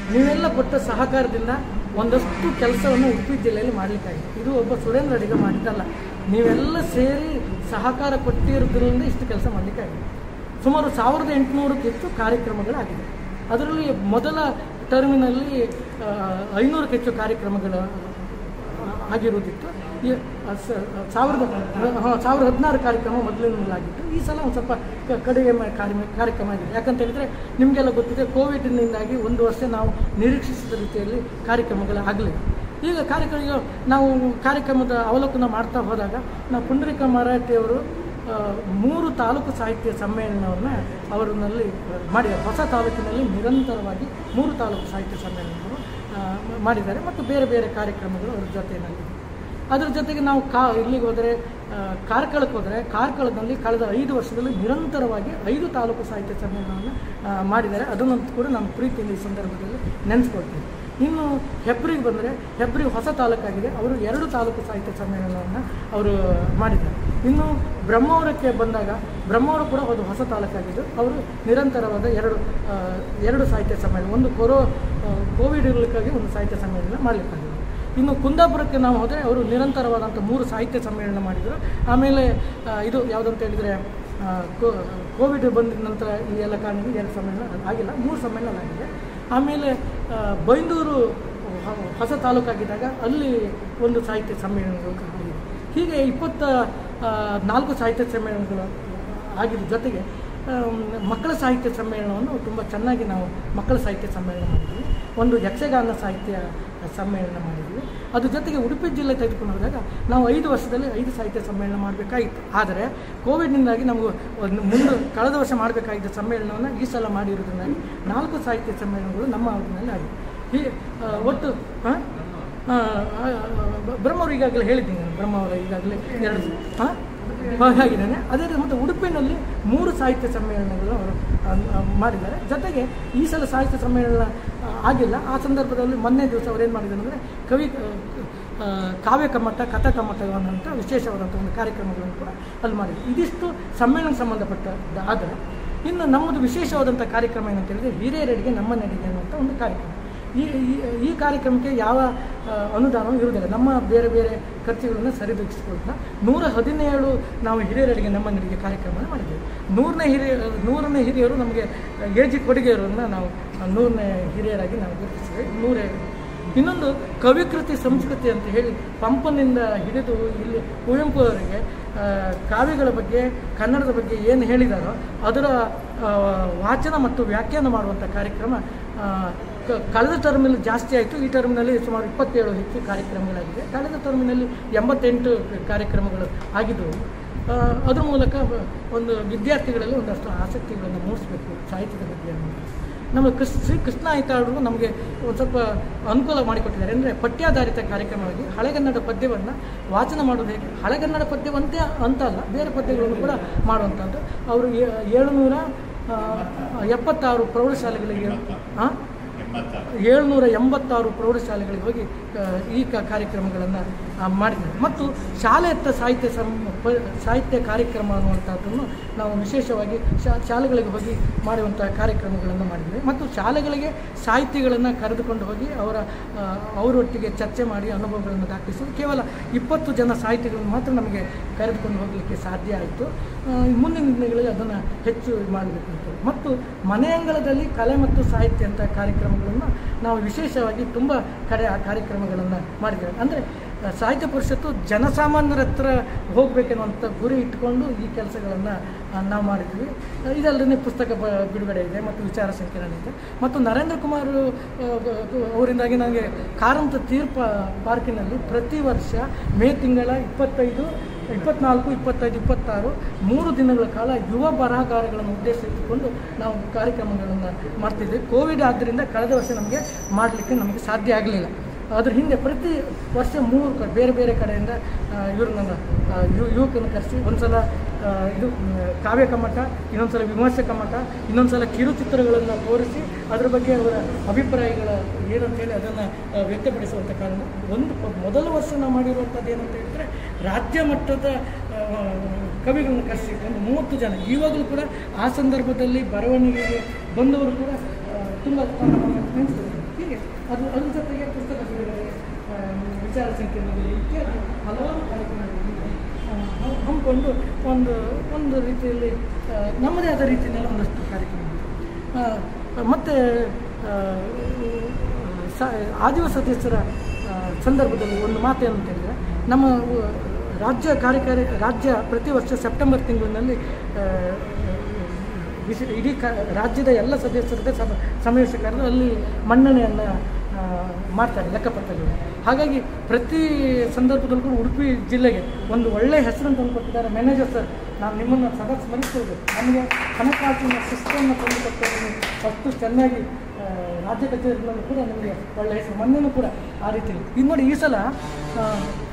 ನೀವೆಲ್ಲ ಕೊಟ್ಟ ಸಹಕಾರದಿಂದ ಒಂದಷ್ಟು ಕೆಲಸವನ್ನು ಉಡುಪಿ ಜಿಲ್ಲೆಯಲ್ಲಿ ಮಾಡಲಿಕ್ಕಾಗಿದೆ ಇದು ಒಬ್ಬ ಸುರೇಂದ್ರ ಅಡಿಗ ಮಾಡಿದ್ದಲ್ಲ ನೀವೆಲ್ಲ ಸೇರಿ ಸಹಕಾರ ಕೊಟ್ಟಿರೋದ್ರಿಂದ ಇಷ್ಟು ಕೆಲಸ ಮಾಡಲಿಕ್ಕಾಗಿದೆ ಸುಮಾರು ಸಾವಿರದ ಎಂಟುನೂರಕ್ಕೆ ಹೆಚ್ಚು ಕಾರ್ಯಕ್ರಮಗಳಾಗಿದೆ ಅದರಲ್ಲಿ ಮೊದಲ ಟರ್ಮಿನಲ್ಲಿ ಆ, ಐನೂರಕ್ಕೆ ಹೆಚ್ಚು ಕಾರ್ಯಕ್ರಮಗಳ ಆಗಿರುವುದಿತ್ತು ಈ ಸ- ಸಾವಿರದ ಹಾಂ ಸಾವಿರದ ಹದಿನಾರು ಕಾರ್ಯಕ್ರಮ ಮೊದಲಿನಲ್ಲಾಗಿತ್ತು ಈ ಸಲ ಒಂದು ಸ್ವಲ್ಪ ಕ- ಕಡಿಮೆ ಮ- ಕಾರ್ಯ ಕಾರ್ಯಕ್ರಮ ಆಗಿದೆ ಯಾಕಂತ ಹೇಳಿದರೆ ನಿಮಗೆಲ್ಲ ಗೊತ್ತಿದೆ ಕೋವಿಡ್ನಿಂದಾಗಿ ಒಂದು ವರ್ಷ ನಾವು ನಿರೀಕ್ಷಿಸಿದ ರೀತಿಯಲ್ಲಿ ಕಾರ್ಯಕ್ರಮಗಳು ಆಗಲಿಲ್ಲ ಈಗ ಕಾರ್ಯಕ್ರಮ ಈಗ ನಾವು ಕಾರ್ಯಕ್ರಮದ ಅವಲೋಕನ ಮಾಡ್ತಾ ಹೋದಾಗ ನಾವು ಪುಂಡರಿಕ ಮರಾಠಿಯವರು ಆ, ಮೂರು ತಾಲೂಕು ಸಾಹಿತ್ಯ ಸಮ್ಮೇಳನವನ್ನು ಅವರಲ್ಲಿ ಮಾಡಿದ್ದಾರೆ ಹೊಸ ತಾಲೂಕಿನಲ್ಲಿ ನಿರಂತರವಾಗಿ ಮೂರು ತಾಲೂಕು ಸಾಹಿತ್ಯ ಸಮ್ಮೇಳನಗಳು ಆ, ಮಾಡಿದ್ದಾರೆ ಮತ್ತು ಬೇರೆ ಬೇರೆ ಕಾರ್ಯಕ್ರಮಗಳು ಅವ್ರ ಜೊತೆಯಲ್ಲಿ ಅದರ ಜೊತೆಗೆ ನಾವು ಕಾ ಇಲ್ಲಿಗೆ ಹೋದರೆ ಆ, ಕಾರ್ಕಳಕ್ಕೆ ಹೋದರೆ ಕಾರ್ಕಳದಲ್ಲಿ ಕಳೆದ ಐದು ವರ್ಷದಲ್ಲಿ ನಿರಂತರವಾಗಿ ಐದು ತಾಲೂಕು ಸಾಹಿತ್ಯ ಸಮ್ಮೇಳನವನ್ನು ಆ, ಮಾಡಿದ್ದಾರೆ ಅದನ್ನು ಕೂಡ ನಾನು ಪ್ರೀತಿಯಿಂದ ಈ ಸಂದರ್ಭದಲ್ಲಿ ನೆನೆಸ್ಕೊಳ್ತೀನಿ ಇನ್ನು ಹೆಬ್ರಿಗೆ ಬಂದರೆ ಹೆಬ್ರಿ ಹೊಸ ತಾಲೂಕಾಗಿದೆ ಅವರು ಎರಡು ತಾಲೂಕು ಸಾಹಿತ್ಯ ಸಮ್ಮೇಳನವನ್ನು ಅವರು ಮಾಡಿದ್ದಾರೆ ಇನ್ನು ಬ್ರಹ್ಮಾವರಕ್ಕೆ ಬಂದಾಗ ಬ್ರಹ್ಮಾವರ ಕೂಡ ಒಂದು ಹೊಸ ತಾಲೂಕಾಗಿದ್ದು ಅವರು ನಿರಂತರವಾದ ಎರಡು ಆ, ಎರಡು ಸಾಹಿತ್ಯ ಸಮ್ಮೇಳನ ಒಂದು ಕೊರೋ ಆ, ಕೋವಿಡ್ ಇರಲಿಕ್ಕಾಗಿ ಒಂದು ಸಾಹಿತ್ಯ ಸಮ್ಮೇಳನ ಮಾಡಲಿಕ್ಕಾಗಿದೆ ಇನ್ನು ಕುಂದಾಪುರಕ್ಕೆ ನಾವು ಹೋದರೆ ಅವರು ನಿರಂತರವಾದಂಥ ಮೂರು ಸಾಹಿತ್ಯ ಸಮ್ಮೇಳನ ಮಾಡಿದರು ಆಮೇಲೆ ಆ, ಇದು ಯಾವುದಂತ ಹೇಳಿದರೆ ಆ, ಕೋ- ಕೋವಿಡ್ ಬಂದ ನಂತರ ಈ ಎಲ್ಲ ಕಾರಣದಿಂದ ಎರಡು ಸಮ್ಮೇಳನ ಆಗಿಲ್ಲ ಮೂರು ಸಮ್ಮೇಳನ ಆಗಿದೆ ಆಮೇಲೆ ಆ, ಬೈಂದೂರು ಹ- ಹೊಸ ತಾಲೂಕಾಗಿದ್ದಾಗ ಅಲ್ಲಿ ಒಂದು ಸಾಹಿತ್ಯ ಸಮ್ಮೇಳನಗಳು ಆಗಿದೆ ಹೀಗೆ ಇಪ್ಪತ್ತ ಆ, ನಾಲ್ಕು ಸಾಹಿತ್ಯ ಸಮ್ಮೇಳನಗಳು ಆಗಿದ್ದ ಜೊತೆಗೆ ಆಮ್, ಮಕ್ಕಳ ಸಾಹಿತ್ಯ ಸಮ್ಮೇಳನವನ್ನು ತುಂಬ ಚೆನ್ನಾಗಿ ನಾವು ಮಕ್ಕಳ ಸಾಹಿತ್ಯ ಸಮ್ಮೇಳನ ಮಾಡಿದ್ವಿ ಒಂದು ಯಕ್ಷಗಾನ ಸಾಹಿತ್ಯ ಸಮ್ಮೇಳನ ಮಾಡಿದ್ವಿ ಅದ್ರ ಜೊತೆಗೆ ಉಡುಪಿ ಜಿಲ್ಲೆ ತೆಗೆದುಕೊಂಡು ಹೋದಾಗ ನಾವು ಐದು ವರ್ಷದಲ್ಲಿ ಐದು ಸಾಹಿತ್ಯ ಸಮ್ಮೇಳನ ಮಾಡಬೇಕಾಗಿತ್ತು ಆದರೆ ಕೋವಿಡ್ನಿಂದಾಗಿ ನಮಗೆ ಒಂದು ಮುಂದೆ ಕಳೆದ ವರ್ಷ ಮಾಡಬೇಕಾಗಿದ್ದ ಸಮ್ಮೇಳನವನ್ನು ಈ ಸಲ ಮಾಡಿರೋದ್ರಿಂದಾಗಿ ನಾಲ್ಕು ಸಾಹಿತ್ಯ ಸಮ್ಮೇಳನಗಳು ನಮ್ಮ ಅವಧಿನಲ್ಲಿ ಆಗಿದೆ ಈ ಆ, ಒಟ್ಟು ಹಾಂ ಬ್ರಹ್ಮವರು ಈಗಾಗಲೇ ಹೇಳಿದ್ದೀನಿ ನಾನು ಬ್ರಹ್ಮವರು ಈಗಾಗಲೇ ಎರಡು ಹಾಂ ಹಾಗಿದ್ದಾನೆ ಅದೇ ರೀತಿ ಮತ್ತು ಉಡುಪಿನಲ್ಲಿ ಮೂರು ಸಾಹಿತ್ಯ ಸಮ್ಮೇಳನಗಳು ಅವರು ಆ, ಆ, ಮಾಡಿದ್ದಾರೆ ಜೊತೆಗೆ ಈ ಸಲ ಸಾಹಿತ್ಯ ಸಮ್ಮೇಳನ ಆ, ಆಗಿಲ್ಲ ಆ ಸಂದರ್ಭದಲ್ಲಿ ಮೊನ್ನೆ ದಿವಸ ಅವ್ರು ಏನು ಮಾಡಿದ್ದಾರೆ ಅಂದರೆ ಕವಿ ಆ, ಕಾವ್ಯ ಕಮ್ಮಟ ಕಥಾ ಕಮ್ಮಟ ಅನ್ನೋಂಥ ವಿಶೇಷವಾದಂಥ ಒಂದು ಕಾರ್ಯಕ್ರಮಗಳನ್ನು ಕೂಡ ಅಲ್ಲಿ ಮಾಡಿದ್ರು ಇದಿಷ್ಟು ಸಮ್ಮೇಳನ ಸಂಬಂಧಪಟ್ಟದ್ದು ಆದರೆ ಇನ್ನು ನಮ್ಮದು ವಿಶೇಷವಾದಂಥ ಕಾರ್ಯಕ್ರಮ ಏನಂತ ಹೇಳಿದ್ರೆ ಹಿರಿಯರಡಿಗೆ ನಮ್ಮ ನಡಿಗೆ ಅನ್ನುವಂಥ ಒಂದು ಕಾರ್ಯಕ್ರಮ ಈ ಈ- ಈ ಕಾರ್ಯಕ್ರಮಕ್ಕೆ ಯಾವ ಆ, ಅನುದಾನವೂ ಇರುವುದಿಲ್ಲ ನಮ್ಮ ಬೇರೆ ಬೇರೆ ಖರ್ಚುಗಳನ್ನು ಸರಿದೂಗಿಸಿಕೊಳ್ತಾ ನೂರ ಹದಿನೇಳು ನಾವು ಹಿರಿಯರಡಿಗೆ ನಮ್ಮ ನಡಿಗೆ ಕಾರ್ಯಕ್ರಮವನ್ನು ಮಾಡಿದ್ದೇವೆ ನೂರನೇ ಹಿರಿಯ ನೂರನೇ ಹಿರಿಯರು ನಮಗೆ ಎ ಜಿ ಕೊಡುಗೆಯವರನ್ನು ನಾವು ನೂರನೇ ಹಿರಿಯರಾಗಿ ನಾವು ಗುರುತಿಸಿದ್ದೇವೆ ನೂರೇ ಇನ್ನೊಂದು ಕವಿಕೃತಿ ಸಂಸ್ಕೃತಿ ಅಂತ ಹೇಳಿ ಪಂಪನಿಂದ ಹಿಡಿದು ಇಲ್ಲಿ ಕುವೆಂಪು ಅವರಿಗೆ ಆ, ಕಾವ್ಯಗಳ ಬಗ್ಗೆ ಕನ್ನಡದ ಬಗ್ಗೆ ಏನು ಹೇಳಿದಾರೋ ಅದರ ಆ, ವಾಚನ ಮತ್ತು ವ್ಯಾಖ್ಯಾನ ಮಾಡುವಂಥ ಕಾರ್ಯಕ್ರಮ ಆ, ಕ- ಕಳೆದ ಟರ್ಮಿನಲ್ಲಿ ಜಾಸ್ತಿ ಆಯಿತು ಈ ಟರ್ಮಿನಲ್ಲಿ ಸುಮಾರು ಇಪ್ಪತ್ತೇಳು ಹೆಚ್ಚು ಕಾರ್ಯಕ್ರಮಗಳಾಗಿದೆ ಕಳೆದ ಟರ್ಮಿನಲ್ಲಿ ಎಂಬತ್ತೆಂಟು ಕಾರ್ಯಕ್ರಮಗಳು ಆಗಿದ್ದವು ಆ, ಅದ್ರ ಮೂಲಕ ಒಂದು ವಿದ್ಯಾರ್ಥಿಗಳಲ್ಲಿ ಒಂದಷ್ಟು ಆಸಕ್ತಿಗಳನ್ನು ಮೂಡಿಸಬೇಕು ಸಾಹಿತ್ಯದ ಬಗ್ಗೆ ಅನ್ನೋದು ನಮ್ಮ ಕೃಷ್ಣ ಶ್ರೀ ಕೃಷ್ಣ ಆಯ್ತಾಳರು ನಮಗೆ ಒಂದು ಸ್ವಲ್ಪ ಅನುಕೂಲ ಮಾಡಿಕೊಟ್ಟಿದ್ದಾರೆ ಅಂದರೆ ಪಠ್ಯಾಧಾರಿತ ಕಾರ್ಯಕ್ರಮವಾಗಿ ಹಳೆಗನ್ನಡ ಪದ್ಯವನ್ನು ವಾಚನ ಮಾಡೋದು ಹೇಗೆ ಹಳೆಗನ್ನಡ ಪದ್ಯವಂತೆ ಅಂತ ಅಲ್ಲ ಬೇರೆ ಪದ್ಯಗಳನ್ನು ಕೂಡ ಮಾಡುವಂಥದ್ದು ಅವರು ಏ- ಏಳುನೂರ ಆ, ಎಪ್ಪತ್ತಾರು ಪ್ರೌಢಶಾಲೆಗಳಿಗೆ ಹಾಂ ಏಳ್ನೂರ ಎಂಬತ್ತಾರು ಪ್ರೌಢಶಾಲೆಗಳಿಗೆ ಹೋಗಿ ಆ, ಈ ಕ ಕಾರ್ಯಕ್ರಮಗಳನ್ನು ಮಾಡಿದ್ದಾರೆ ಮತ್ತು ಶಾಲೆಯತ್ತ ಸಾಹಿತ್ಯ ಸಂ ಪ- ಸಾಹಿತ್ಯ ಕಾರ್ಯಕ್ರಮ ಅನ್ನುವಂಥದ್ದನ್ನು ನಾವು ವಿಶೇಷವಾಗಿ ಶಾ ಶಾಲೆಗಳಿಗೆ ಹೋಗಿ ಮಾಡುವಂಥ ಕಾರ್ಯಕ್ರಮಗಳನ್ನು ಮಾಡಿದ್ದೇವೆ ಮತ್ತು ಶಾಲೆಗಳಿಗೆ ಸಾಹಿತಿಗಳನ್ನು ಕರೆದುಕೊಂಡು ಹೋಗಿ ಅವರ ಆ, ಅವರೊಟ್ಟಿಗೆ ಚರ್ಚೆ ಮಾಡಿ ಅನುಭವಗಳನ್ನು ದಾಖಲಿಸೋದು ಕೇವಲ ಇಪ್ಪತ್ತು ಜನ ಸಾಹಿತಿಗಳನ್ನು ಮಾತ್ರ ನಮಗೆ ಕರೆದುಕೊಂಡು ಹೋಗಲಿಕ್ಕೆ ಸಾಧ್ಯ ಆಯಿತು ಆ, ಮುಂದಿನ ದಿನಗಳಲ್ಲಿ ಅದನ್ನು ಹೆಚ್ಚು ಮಾಡಬೇಕು ಅಂತ ಮತ್ತು ಮನೆ ಅಂಗಳದಲ್ಲಿ ಕಲೆ ಮತ್ತು ಸಾಹಿತ್ಯ ಅಂತ ಕಾರ್ಯಕ್ರಮಗಳನ್ನು ನಾವು ವಿಶೇಷವಾಗಿ ತುಂಬ ಕಡೆ ಆ ಕಾರ್ಯಕ್ರಮಗಳನ್ನು ಮಾಡಿದ್ದೇವೆ ಅಂದರೆ ಆ, ಸಾಹಿತ್ಯ ಪರಿಷತ್ತು ಜನಸಾಮಾನ್ಯರ ಹತ್ರ ಹೋಗಬೇಕೆನ್ನುವಂಥ ಗುರಿ ಇಟ್ಕೊಂಡು ಈ ಕೆಲಸಗಳನ್ನು ನಾವು ಮಾಡಿದ್ವಿ ಆ, ಇದಲ್ಲದೆ ಪುಸ್ತಕ ಬ ಬಿಡುಗಡೆ ಇದೆ ಮತ್ತು ವಿಚಾರ ಸಂಕಿರಣ ಇದೆ ಮತ್ತು ನರೇಂದ್ರ ಕುಮಾರ್ ಆ, ಗ- ಅವರಿಂದಾಗಿ ನನಗೆ ಕಾರಂತ ತೀರ್ಪ ಪಾರ್ಕಿನಲ್ಲಿ ಪ್ರತಿ ವರ್ಷ ಮೇ ತಿಂಗಳ ಇಪ್ಪತ್ತೈದು ಇಪ್ಪತ್ನಾಲ್ಕು ಇಪ್ಪತ್ತೈದು ಇಪ್ಪತ್ತಾರು ಮೂರು ದಿನಗಳ ಕಾಲ ಯುವ ಬರಹಗಾರಗಳನ್ನು ಉದ್ದೇಶಿಸಿಕೊಂಡು ನಾವು ಕಾರ್ಯಕ್ರಮಗಳನ್ನು ಮಾಡ್ತಿದ್ವಿ ಕೋವಿಡ್ ಆದ್ದರಿಂದ ಕಳೆದ ವರ್ಷ ನಮಗೆ ಮಾಡಲಿಕ್ಕೆ ನಮಗೆ ಸಾಧ್ಯ ಆಗಲಿಲ್ಲ ಅದ್ರ ಹಿಂದೆ ಪ್ರತಿ ವರ್ಷ ಮೂರು ಕ ಬೇರೆ ಬೇರೆ ಕಡೆಯಿಂದ ಇವ್ರನ್ನ ಯು ಯುವಕರನ್ನು ಕರೆಸಿ ಒಂದು ಸಲ ಆ, ಇದು ಮ್, ಕಾವ್ಯ ಕಮ್ಮಟ ಇನ್ನೊಂದು ಸಲ ವಿಮರ್ಶೆ ಕಮ್ಮಟ ಇನ್ನೊಂದು ಸಲ ಕಿರುಚಿತ್ರಗಳನ್ನು ತೋರಿಸಿ ಅದ್ರ ಬಗ್ಗೆ ಅವರ ಅಭಿಪ್ರಾಯಗಳ ಏನಂತ ಹೇಳಿ ಅದನ್ನು ವ್ಯಕ್ತಪಡಿಸುವಂಥ ಕಾರಣ ಒಂದು ಪ- ಮೊದಲ ವರ್ಷ ನಾವು ಮಾಡಿರುವಂಥದ್ದು ಏನಂತ ಹೇಳಿದರೆ ರಾಜ್ಯ ಮಟ್ಟದ ಆ, ಕವಿಗಳನ್ನು ಕರೆಸಿ ಒಂದು ಮೂವತ್ತು ಜನ ಇವಾಗಲೂ ಕೂಡ ಆ ಸಂದರ್ಭದಲ್ಲಿ ಬರವಣಿಗೆಗೆ ಬಂದವರು ಕೂಡ ತುಂಬ ನೆನೆಸ್ತಾರೆ ಇಟ್ಟುಕೊಂಡು ಒಂದು ಒಂದು ರೀತಿಯಲ್ಲಿ ಆ, ನಮ್ಮದೇ ಆದ ರೀತಿಯಲ್ಲಿ ಒಂದಷ್ಟು ಕಾರ್ಯಕ್ರಮ ಆ, ಮತ್ತು ಆ, ಸ ಆದಿವ ಸದಸ್ಯರ ಆ, ಸಂದರ್ಭದಲ್ಲಿ ಒಂದು ಮಾತೇನು ಅಂತ ಹೇಳಿದರೆ ನಮ್ಮ ಉ- ರಾಜ್ಯ ಕಾರ್ಯಕಾರಿ ರಾಜ್ಯ ಪ್ರತಿ ವರ್ಷ ಸೆಪ್ಟೆಂಬರ್ ತಿಂಗಳಿನಲ್ಲಿ ಆ, ವಿಶ ಇಡೀ ಕ ರಾಜ್ಯದ ಎಲ್ಲ ಸದಸ್ಯರದೇ ಸಭ ಸಮಾವೇಶ ಕರೆದು ಅಲ್ಲಿ ಮನ್ನಣೆಯನ್ನು ಆ, ಮಾಡ್ತಾರೆ ಲೆಕ್ಕಪತ್ರಗಳು ಹಾಗಾಗಿ ಪ್ರತಿ ಸಂದರ್ಭದಲ್ಲೂ ಕೂಡ ಉಡುಪಿ ಜಿಲ್ಲೆಗೆ ಒಂದು ಒಳ್ಳೆಯ ಹೆಸರನ್ನು ತಂದು ಕೊಟ್ಟಿದ್ದಾರೆ ಮ್ಯಾನೇಜರ್ ಸರ್ ನಾನು ನಿಮ್ಮನ್ನು ಸದಾ ಸ್ಮರಿಸ್ಬೋದು ನಮಗೆ ಹಣಕಾಸಿನ ಸಿಸ್ಟಮ್ನ ತಂದು ಕೊಟ್ಟರೆ ಅಷ್ಟು ಚೆನ್ನಾಗಿ ಆ, ರಾಜ್ಯ ಕಚೇರಿಗಳಲ್ಲೂ ಕೂಡ ನಮಗೆ ಒಳ್ಳೆಯ ಹೆಸರು ಮೊನ್ನೆನೂ ಕೂಡ ಆ ರೀತಿ ಇದು ನೋಡಿ ಈ ಸಲ ಆ,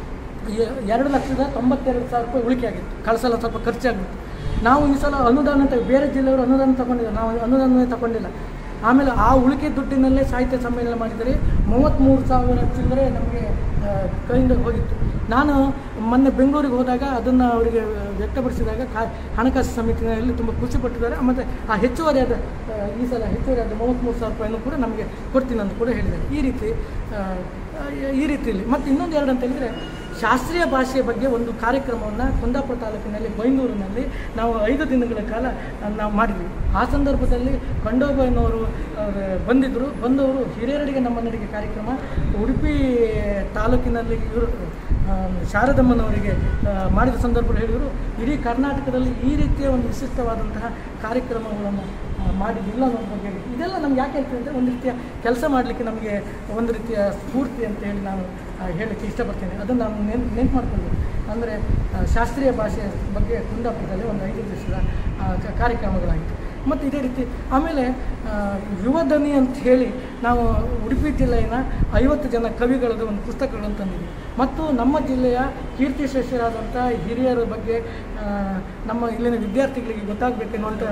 ಎ- ಎರಡು ಲಕ್ಷದ ತೊಂಬತ್ತೆರಡು ಸಾವಿರ ರೂಪಾಯಿ ಉಳಿಕೆ ಆಗಿತ್ತು ಕಳೆದ ಸಲ ಸ್ವಲ್ಪ ಖರ್ಚಾಗಿತ್ತು ನಾವು ಈ ಸಲ ಅನುದಾನ ತ ಬೇರೆ ಜಿಲ್ಲೆಯವರು ಅನುದಾನ ತಗೊಂಡಿಲ್ಲ ನಾವು ಅನುದಾನ ತಗೊಂಡಿಲ್ಲ ಆಮೇಲೆ ಆ ಉಳಿಕೆ ದುಡ್ಡಿನಲ್ಲೇ ಸಾಹಿತ್ಯ ಸಮ್ಮೇಳನ ಮಾಡಿದರೆ ಮೂವತ್ತ್ಮೂರು ಸಾವಿರ ಚಿಲ್ಲರೆ ನಮಗೆ ಆ, ಕೈಯಿಂದ ಹೋಗಿತ್ತು ನಾನು ಮೊನ್ನೆ ಬೆಂಗಳೂರಿಗೆ ಹೋದಾಗ ಅದನ್ನು ಅವರಿಗೆ ವ್ಯಕ್ತಪಡಿಸಿದಾಗ ಕಾ ಹಣಕಾಸು ಸಮಿತಿಯಲ್ಲಿ ತುಂಬ ಖುಷಿಪಟ್ಟಿದ್ದಾರೆ ಮತ್ತು ಆ ಹೆಚ್ಚುವರಿಯಾದ ಆ, ಈ ಸಲ ಹೆಚ್ಚುವರಿಯಾದ ಮೂವತ್ತ್ಮೂರು ಸಾವಿರ ರೂಪಾಯಿನೂ ಕೂಡ ನಮಗೆ ಕೊಡ್ತೀನಿ ಅಂತ ಕೂಡ ಹೇಳಿದ್ದಾರೆ ಈ ರೀತಿ ಆ, ಆ, ಈ ರೀತಿಯಲ್ಲಿ ಮತ್ತು ಇನ್ನೊಂದು ಎರಡು ಅಂತ ಹೇಳಿದರೆ ಶಾಸ್ತ್ರೀಯ ಭಾಷೆಯ ಬಗ್ಗೆ ಒಂದು ಕಾರ್ಯಕ್ರಮವನ್ನು ಕುಂದಾಪುರ ತಾಲೂಕಿನಲ್ಲಿ ಬೈಂದೂರಿನಲ್ಲಿ ನಾವು ಐದು ದಿನಗಳ ಕಾಲ ಆ, ನಾವು ಮಾಡಿದ್ವಿ ಆ ಸಂದರ್ಭದಲ್ಲಿ ಖಂಡೋಬಯ್ಯನವರು ಅವರು ಬಂದಿದ್ದರು ಬಂದವರು ಹಿರಿಯರಡಿಗೆ ನಮ್ಮ ನಡಿಗೆ ಕಾರ್ಯಕ್ರಮ ಉಡುಪಿ ತಾಲೂಕಿನಲ್ಲಿ ಇವರು ಆ, ಶಾರದಮ್ಮನವರಿಗೆ ಆ, ಮಾಡಿದ ಸಂದರ್ಭದಲ್ಲಿ ಹೇಳಿದರು ಇಡೀ ಕರ್ನಾಟಕದಲ್ಲಿ ಈ ರೀತಿಯ ಒಂದು ವಿಶಿಷ್ಟವಾದಂತಹ ಕಾರ್ಯಕ್ರಮಗಳನ್ನು ಆ, ಮಾಡಿದ್ದಿಲ್ಲ ಅನ್ನೋದ್ರ ಬಗ್ಗೆ ಹೇಳಿ ಇದೆಲ್ಲ ನಮ್ಗೆ ಯಾಕೆ ಹೇಳ್ತೀವಿ ಅಂದರೆ ಒಂದು ರೀತಿಯ ಕೆಲಸ ಮಾಡಲಿಕ್ಕೆ ನಮಗೆ ಒಂದು ರೀತಿಯ ಸ್ಫೂರ್ತಿ ಅಂತ ಹೇಳಿ ನಾನು ಆ, ಹೇಳಕ್ಕೆ ಇಷ್ಟಪಡ್ತೇನೆ ಅದನ್ನು ನಾನು ನೆನ್ ನೆನ್ಪು ಮಾಡ್ಕೊಂಡು ಅಂದರೆ ಶಾಸ್ತ್ರೀಯ ಭಾಷೆಯ ಬಗ್ಗೆ ಕುಂದಾಪುರದಲ್ಲಿ ಒಂದು ಐದು ದಿವಸದ ಆ, ಕ- ಕಾರ್ಯಕ್ರಮಗಳಾಯಿತು ಮತ್ತು ಇದೇ ರೀತಿ ಆಮೇಲೆ ಆ, ಯುವಧ್ವನಿ ಅಂತ ಹೇಳಿ ನಾವು ಉಡುಪಿ ಜಿಲ್ಲೆಯ ಐವತ್ತು ಜನ ಕವಿಗಳದ್ದು ಒಂದು ಪುಸ್ತಕಗಳನ್ನು ತಂದಿದ್ವಿ ಮತ್ತು ನಮ್ಮ ಜಿಲ್ಲೆಯ ಕೀರ್ತಿಶ್ರೇಷ್ಠರಾದಂಥ ಹಿರಿಯರ ಬಗ್ಗೆ ಆ, ನಮ್ಮ ಇಲ್ಲಿನ ವಿದ್ಯಾರ್ಥಿಗಳಿಗೆ ಗೊತ್ತಾಗಬೇಕೆನ್ನುವಂಥ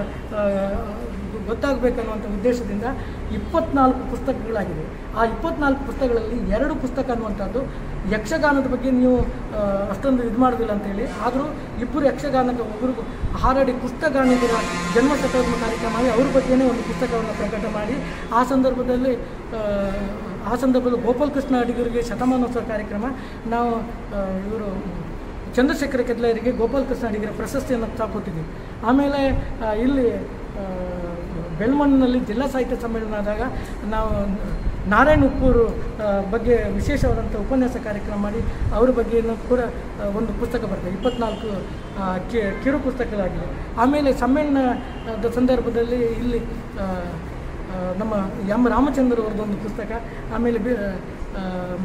ಗೊತ್ತಾಗಬೇಕನ್ನುವಂಥ ಉದ್ದೇಶದಿಂದ ಇಪ್ಪತ್ನಾಲ್ಕು ಪುಸ್ತಕಗಳಾಗಿದೆ ಆ ಇಪ್ಪತ್ನಾಲ್ಕು ಪುಸ್ತಕಗಳಲ್ಲಿ ಎರಡು ಪುಸ್ತಕ ಅನ್ನುವಂಥದ್ದು ಯಕ್ಷಗಾನದ ಬಗ್ಗೆ ನೀವು ಆ, ಅಷ್ಟೊಂದು ಇದು ಮಾಡೋದಿಲ್ಲ ಅಂತೇಳಿ ಆದರೂ ಇಬ್ಬರು ಯಕ್ಷಗಾನದ ಒಬ್ಬರು ಹಾರಾಡಿ ಪುಸ್ತಗಾನಿಗರ ಜನ್ಮ ಶತಾಬ್ದಿ ಕಾರ್ಯಕ್ರಮ ಮಾಡಿ ಅವ್ರ ಬಗ್ಗೆನೇ ಒಂದು ಪುಸ್ತಕವನ್ನು ಪ್ರಕಟ ಮಾಡಿ ಆ ಸಂದರ್ಭದಲ್ಲಿ ಆ, ಆ ಸಂದರ್ಭದಲ್ಲಿ ಗೋಪಾಲಕೃಷ್ಣ ಅಡಿಗರಿಗೆ ಶತಮಾನೋತ್ಸವ ಕಾರ್ಯಕ್ರಮ ನಾವು ಇವರು ಚಂದ್ರಶೇಖರ ಕೆದ್ಲರಿಗೆ ಗೋಪಾಲಕೃಷ್ಣ ಅಡಿಗರ ಪ್ರಶಸ್ತಿಯನ್ನು ಕೊಟ್ಟಿದ್ದೀವಿ ಆಮೇಲೆ ಆ, ಇಲ್ಲಿ ಆ, ಬೆಳ್ಮಣ್ಣಿನಲ್ಲಿ ಜಿಲ್ಲಾ ಸಾಹಿತ್ಯ ಸಮ್ಮೇಳನ ಆದಾಗ ನಾವು ನಾರಾಯಣ ಉಪ್ಪೂರು ಆ, ಬಗ್ಗೆ ವಿಶೇಷವಾದಂಥ ಉಪನ್ಯಾಸ ಕಾರ್ಯಕ್ರಮ ಮಾಡಿ ಅವ್ರ ಬಗ್ಗೆಯೂ ಕೂಡ ಆ, ಒಂದು ಪುಸ್ತಕ ಬರ್ತದೆ ಇಪ್ಪತ್ನಾಲ್ಕು ಆ, ಕಿ- ಕಿರು ಪುಸ್ತಕಗಳಾಗಿದೆ ಆಮೇಲೆ ಸಮ್ಮೇಳನದ ಸಂದರ್ಭದಲ್ಲಿ ಇಲ್ಲಿ ಆ, ಆ, ನಮ್ಮ ಎಂ ರಾಮಚಂದ್ರ ಅವ್ರದ್ದೊಂದು ಪುಸ್ತಕ ಆಮೇಲೆ ಬಿ ಆ,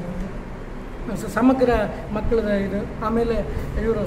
ಸ- ಸಮಗ್ರ ಮಕ್ಕಳದ ಇದು ಆಮೇಲೆ ಇವರು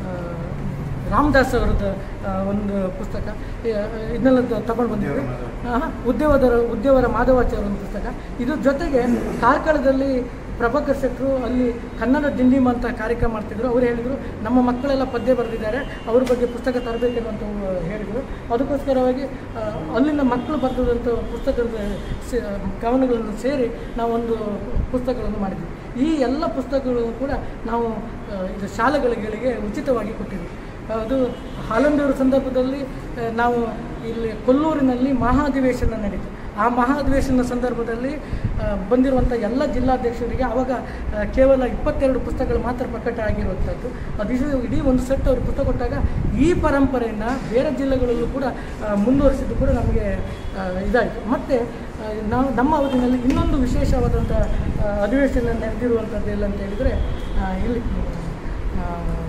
ರಾಮದಾಸ್ ಅವರದ್ದು ಆ, ಒಂದು ಪುಸ್ತಕ ಈ- ಇದನ್ನೆಲ್ಲ ತಗೊಂಡು ಬಂದಿದ್ವಿ ಹಾಂ ಉದ್ಯೋಗದರ ಉದ್ಯೋಗರ ಮಾಧವಾಚಾರ್ಯ ಒಂದು ಪುಸ್ತಕ ಇದ್ರ ಜೊತೆಗೆ ಕಾರ್ಕಳದಲ್ಲಿ ಪ್ರಭಾಕರ್ ಶೆಟ್ಟರು ಅಲ್ಲಿ ಕನ್ನಡ ದಿಂಡಿಮ ಅಂತ ಕಾರ್ಯಕ್ರಮ ಮಾಡ್ತಿದ್ರು ಅವ್ರು ಹೇಳಿದರು ನಮ್ಮ ಮಕ್ಕಳೆಲ್ಲ ಪದ್ಯ ಬರೆದಿದ್ದಾರೆ ಅವ್ರ ಬಗ್ಗೆ ಪುಸ್ತಕ ತರಬೇಕೆನ್ನುವಂತ ಹೇಳಿದರು ಅದಕ್ಕೋಸ್ಕರವಾಗಿ ಆ, ಅಲ್ಲಿನ ಮಕ್ಕಳು ಬರೆದಂಥ ಪುಸ್ತಕದ ಸೇ- ಕವನಗಳನ್ನು ಸೇರಿ ನಾವೊಂದು ಪುಸ್ತಕಗಳನ್ನು ಮಾಡಿದ್ವಿ ಈ ಎಲ್ಲ ಪುಸ್ತಕಗಳನ್ನು ಕೂಡ ನಾವು ಆ, ಇದು ಶಾಲೆಗಳಿಗೆ ಉಚಿತವಾಗಿ ಕೊಟ್ಟಿದ್ವಿ ಅದು ಹಾಲಂದೂರು ಸಂದರ್ಭದಲ್ಲಿ ಆ, ನಾವು ಇಲ್ಲಿ ಕೊಲ್ಲೂರಿನಲ್ಲಿ ಮಹಾಧಿವೇಶನ ನಡೀತು ಆ ಮಹಾಧಿವೇಶನ ಸಂದರ್ಭದಲ್ಲಿ ಆ, ಬಂದಿರುವಂಥ ಎಲ್ಲ ಜಿಲ್ಲಾಧ್ಯಕ್ಷರಿಗೆ ಆವಾಗ ಆ, ಕೇವಲ ಇಪ್ಪತ್ತೆರಡು ಪುಸ್ತಕಗಳು ಮಾತ್ರ ಪ್ರಕಟ ಆಗಿರುವಂಥದ್ದು ಅದು ಇಡೀ- ಇಡೀ ಒಂದು ಸೆಟ್ ಅವ್ರಿಗೆ ಪುಸ್ತಕ ಕೊಟ್ಟಾಗ ಈ ಪರಂಪರೆಯನ್ನು ಬೇರೆ ಜಿಲ್ಲೆಗಳಲ್ಲೂ ಕೂಡ ಆ, ಮುಂದುವರಿಸಿದ್ದು ಕೂಡ ನಮಗೆ ಆ, ಇದಾಯಿತು ಮತ್ತು ಆ, ನಾವು ನಮ್ಮ ಅವಧಿನಲ್ಲಿ ಇನ್ನೊಂದು ವಿಶೇಷವಾದಂಥ ಆ, ಅಧಿವೇಶನ ನಡೆದಿರುವಂಥದ್ದು ಎಲ್ಲ ಅಂತ ಹೇಳಿದರೆ ಆ, ಇಲ್ಲಿ ಆ,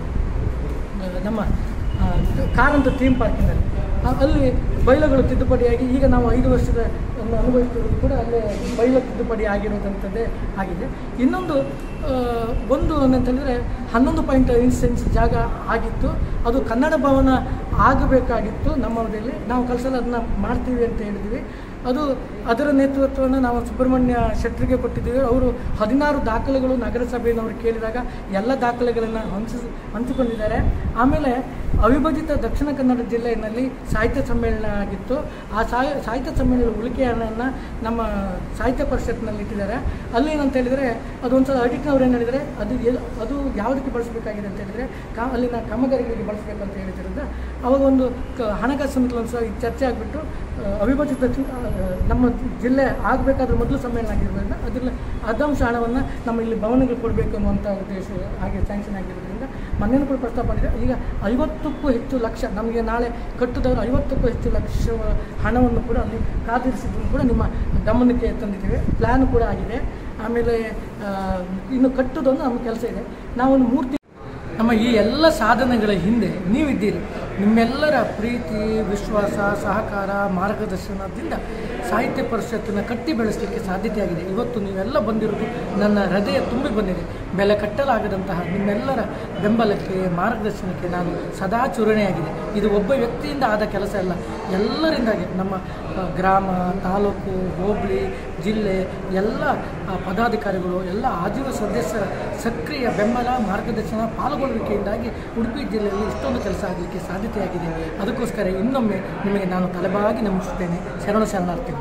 ನಮ್ಮ ಆ, ಕಾರಂತ ಥೀಮ್ ಪಾರ್ಕಿನಲ್ಲಿ ಆ, ಅಲ್ಲಿ ಬೈಲಗಳು ತಿದ್ದುಪಡಿಯಾಗಿ ಈಗ ನಾವು ಐದು ವರ್ಷದ ಒಂದು ಅನುಭವಿಸಿರೋದು ಕೂಡ ಅಲ್ಲೇ ಬೈಲ ತಿದ್ದುಪಡಿ ಆಗಿರೋದಂಥದ್ದೇ ಆಗಿದೆ ಇನ್ನೊಂದು ಆ, ಒಂದು ಏನಂತಂದರೆ ಹನ್ನೊಂದು ಪಾಯಿಂಟ್ ಐದು ಸೆನ್ಸ್ ಜಾಗ ಆಗಿತ್ತು ಅದು ಕನ್ನಡ ಭವನ ಆಗಬೇಕಾಗಿತ್ತು ನಮ್ಮ ಅವಧಿಯಲ್ಲಿ ನಾವು ಕಲ್ಸಲ ಅದನ್ನ ಮಾಡ್ತೀವಿ ಅಂತ ಹೇಳಿದ್ವಿ ಅದು ಅದರ ನೇತೃತ್ವವನ್ನು ನಾವು ಸುಬ್ರಹ್ಮಣ್ಯ ಶೆಟ್ಟರಿಗೆ ಕೊಟ್ಟಿದ್ದೀವಿ ಅವರು ಹದಿನಾರು ದಾಖಲೆಗಳು ನಗರಸಭೆಯವರು ಕೇಳಿದಾಗ ಎಲ್ಲ ದಾಖಲೆಗಳನ್ನು ಹಂಚಿ ಹಂಚಿಕೊಂಡಿದ್ದಾರೆ ಆಮೇಲೆ ಅವಿಭಜಿತ ದಕ್ಷಿಣ ಕನ್ನಡ ಜಿಲ್ಲೆಯಲ್ಲಿ ಸಾಹಿತ್ಯ ಸಮ್ಮೇಳನ ಆಗಿತ್ತು ಆ ಸಾಹಿ ಸಾಹಿತ್ಯ ಸಮ್ಮೇಳನದ ಉಳಿಕೆ ಹಣವನ್ನು ನಮ್ಮ ಸಾಹಿತ್ಯ ಪರಿಷತ್ನಲ್ಲಿ ಇಟ್ಟಿದ್ದಾರೆ ಅಲ್ಲಿ ಏನಂತ ಹೇಳಿದರೆ ಅದೊಂದ್ಸಲ ಅಡಿಟ್ನವ್ರು ಏನು ಹೇಳಿದರೆ ಅದು ಎಲ್ ಅದು ಯಾವುದಕ್ಕೆ ಬಳಸಬೇಕಾಗಿದೆ ಅಂತ ಹೇಳಿದರೆ ಕಾ ಅಲ್ಲಿನ ಕಾಮಗಾರಿಗಳಿಗೆ ಬಳಸಬೇಕು ಅಂತ ಹೇಳಿದ್ರಿಂದ ಅವಾಗ ಒಂದು ಕ ಹಣಕಾಸು ಸಮಿತಿ ಒಂದು ಸಲ ಇದು ಚರ್ಚೆ ಆಗಿಬಿಟ್ಟು ಅವಿಭಜಿತ ದಕ್ಷಿಣ ಆ, ನಮ್ಮ ಜಿಲ್ಲೆ ಆಗಬೇಕಾದ್ರೆ ಮೊದಲು ಸಮ್ಮೇಳನ ಆಗಿರೋದ್ರಿಂದ ಅದರಲ್ಲಿ ಅರ್ಧಾಂಶ ಹಣವನ್ನು ನಮ್ಮ ಇಲ್ಲಿ ಭವನಗಳು ಕೊಡಬೇಕು ಅನ್ನುವಂಥ ಉದ್ದೇಶ ಹಾಗೆ ಸ್ಯಾಂಕ್ಷನ್ ಆಗಿರೋದ್ರಿಂದ ಮೊನ್ನೆನೂ ಕೂಡ ಪ್ರಸ್ತಾಪ ಮಾಡಿದೆ ಈಗ ಐವತ್ತಕ್ಕೂ ಹೆಚ್ಚು ಲಕ್ಷ ನಮಗೆ ನಾಳೆ ಕಟ್ಟುದವರು ಐವತ್ತಕ್ಕೂ ಹೆಚ್ಚು ಲಕ್ಷ ಹಣವನ್ನು ಕೂಡ ಅಲ್ಲಿ ಕಾದಿರಿಸಿದ್ದನ್ನು ಕೂಡ ನಿಮ್ಮ ಗಮನಕ್ಕೆ ತಂದಿದ್ದೇವೆ ಪ್ಲ್ಯಾನ್ ಕೂಡ ಆಗಿದೆ ಆಮೇಲೆ ಆ, ಇನ್ನು ಕಟ್ಟುದೊಂದು ನಮ್ಮ ಕೆಲಸ ಇದೆ ನಾವೊಂದು ಮೂರ್ತಿ ನಮ್ಮ ಈ ಎಲ್ಲ ಸಾಧನೆಗಳ ಹಿಂದೆ ನೀವಿದ್ದೀರಿ ನಿಮ್ಮೆಲ್ಲರ ಪ್ರೀತಿ ವಿಶ್ವಾಸ ಸಹಕಾರ ಮಾರ್ಗದರ್ಶನದಿಂದ ಸಾಹಿತ್ಯ ಪರಿಷತ್ತನ್ನು ಕಟ್ಟಿ ಬೆಳೆಸಲಿಕ್ಕೆ ಸಾಧ್ಯತೆಯಾಗಿದೆ ಇವತ್ತು ನೀವೆಲ್ಲ ಬಂದಿರೋದು ನನ್ನ ಹೃದಯ ತುಂಬಿ ಬಂದಿದೆ ಬೆಲೆ ಕಟ್ಟಲಾಗದಂತಹ ನಿಮ್ಮೆಲ್ಲರ ಬೆಂಬಲಕ್ಕೆ ಮಾರ್ಗದರ್ಶನಕ್ಕೆ ನಾನು ಸದಾ ಚುರಣೆಯಾಗಿದೆ ಇದು ಒಬ್ಬ ವ್ಯಕ್ತಿಯಿಂದ ಆದ ಕೆಲಸ ಅಲ್ಲ ಎಲ್ಲರಿಂದಾಗಿ ನಮ್ಮ ಆ, ಗ್ರಾಮ ತಾಲೂಕು ಹೋಬಳಿ ಜಿಲ್ಲೆ ಎಲ್ಲ ಆ, ಪದಾಧಿಕಾರಿಗಳು ಎಲ್ಲ ಆಜೀವ ಸದಸ್ಯರ ಸಕ್ರಿಯ ಬೆಂಬಲ ಮಾರ್ಗದರ್ಶನ ಪಾಲ್ಗೊಳ್ಳುವಿಕೆಯಿಂದಾಗಿ ಉಡುಪಿ ಜಿಲ್ಲೆಯಲ್ಲಿ ಇಷ್ಟೊಂದು ಕೆಲಸ ಆಗಲಿಕ್ಕೆ ಸಾಧ್ಯತೆಯಾಗಿದೆ ಅದಕ್ಕೋಸ್ಕರ ಇನ್ನೊಮ್ಮೆ ನಿಮಗೆ ನಾನು ತಲೆಬಾಗಿ ನಮಿಸುತ್ತೇನೆ ಶರಣ ಶರಣಾರ್ಥಿ